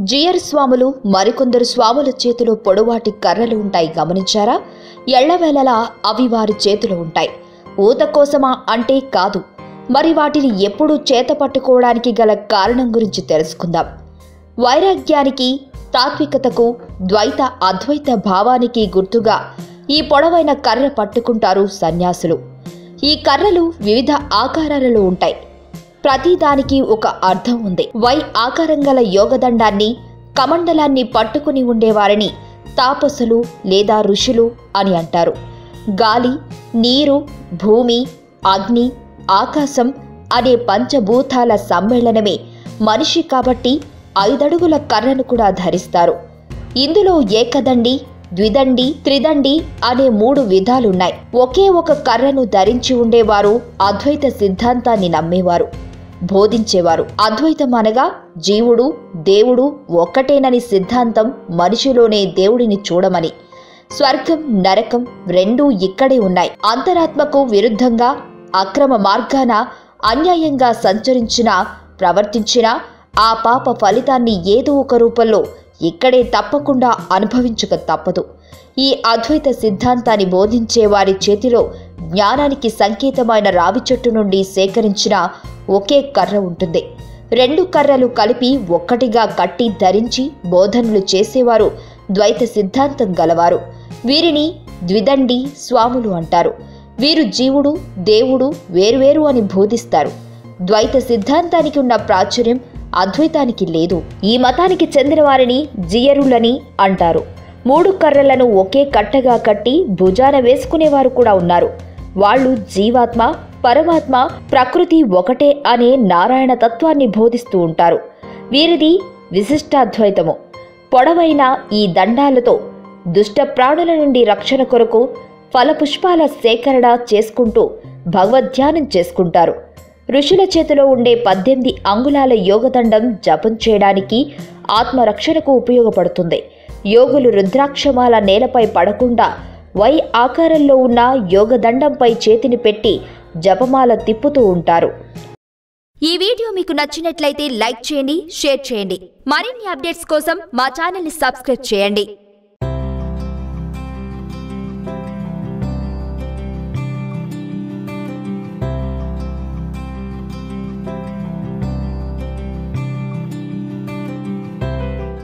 జియర్ స్వాములు మరికొందరు స్వాముల చేతిలో పొడవాటి కర్రలు ఉంటాయి గమనించారా ఎళ్లవేళలా అవి వారి చేతిలో ఉంటాయి ఊత కోసమా అంటే కాదు మరి వాటిని ఎప్పుడూ చేత పట్టుకోవడానికి గల కారణం గురించి తెలుసుకుందాం వైరాగ్యానికి తాత్వికతకు ద్వైత అద్వైత భావానికి గుర్తుగా ఈ పొడవైన కర్ర పట్టుకుంటారు సన్యాసులు ఈ కర్రలు వివిధ ఆకారాలలో ఉంటాయి ప్రతిదానికి ఒక అర్థం ఉంది వై ఆకారం గల యోగదండాన్ని కమండలాన్ని పట్టుకుని ఉండేవారిని తాపసులు లేదా ఋషులు అని అంటారు గాలి నీరు భూమి అగ్ని ఆకాశం అనే పంచభూతాల సమ్మేళనమే మనిషి కాబట్టి ఐదడుగుల కర్రను కూడా ధరిస్తారు ఇందులో ఏకదండి ద్విదండి త్రిదండి అనే మూడు విధాలున్నాయి ఒకే ఒక కర్రను ధరించి ఉండేవారు అద్వైత సిద్ధాంతాన్ని నమ్మేవారు బోధించేవారు అద్వైతం అనగా జీవుడు దేవుడు ఒక్కటేనని సిద్ధాంతం మనిషిలోనే దేవుడిని చూడమని స్వర్గం నరకం రెండూ ఇక్కడే ఉన్నాయి అంతరాత్మకు విరుద్ధంగా అక్రమ మార్గాన అన్యాయంగా సంచరించినా ప్రవర్తించినా ఆ పాప ఫలితాన్ని ఏదో ఒక రూపంలో ఇక్కడే తప్పకుండా అనుభవించక తప్పదు ఈ అద్వైత సిద్ధాంతాన్ని బోధించే వారి చేతిలో జ్ఞానానికి సంకేతమైన రావి చెట్టు నుండి సేకరించిన ఒకే కర్ర ఉంటుంది రెండు కర్రలు కలిపి ఒక్కటిగా కట్టి ధరించి బోధనలు చేసేవారు ద్వైత సిద్ధాంతం గలవారు వీరిని ద్విదండి స్వాములు అంటారు వీరు జీవుడు దేవుడు వేరువేరు అని బోధిస్తారు ద్వైత సిద్ధాంతానికి ఉన్న ప్రాచుర్యం అద్వైతానికి లేదు ఈ మతానికి చెందిన వారిని జియరులని అంటారు మూడు కర్రలను ఒకే కట్టగా కట్టి భుజాన వేసుకునేవారు కూడా ఉన్నారు వాళ్ళు జీవాత్మ పరమాత్మ ప్రకృతి ఒకటే అనే నారాయణ తత్వాన్ని బోధిస్తూ ఉంటారు వీరిది విశిష్టాద్వైతము పొడవైన ఈ దండాలతో దుష్ట ప్రాణుల నుండి రక్షణ కొరకు ఫలపుష్పాల సేకరణ చేసుకుంటూ భగవద్ధ్యానం చేసుకుంటారు ఋషుల చేతిలో ఉండే పద్దెనిమిది అంగుళాల యోగదండం జపం చేయడానికి ఆత్మరక్షణకు ఉపయోగపడుతుంది యోగులు రుద్రాక్షమాల నేలపై పడకుండా వై ఆకారంలో ఉన్న యోగదండంపై చేతిని పెట్టి జపమాల తిప్పుతూ ఉంటారు ఈ వీడియో మీకు నచ్చినట్లయితే లైక్ చేయండి షేర్ చేయండి మరిన్ని అప్డేట్స్ కోసం మా ఛానల్ని సబ్స్క్రైబ్ చేయండి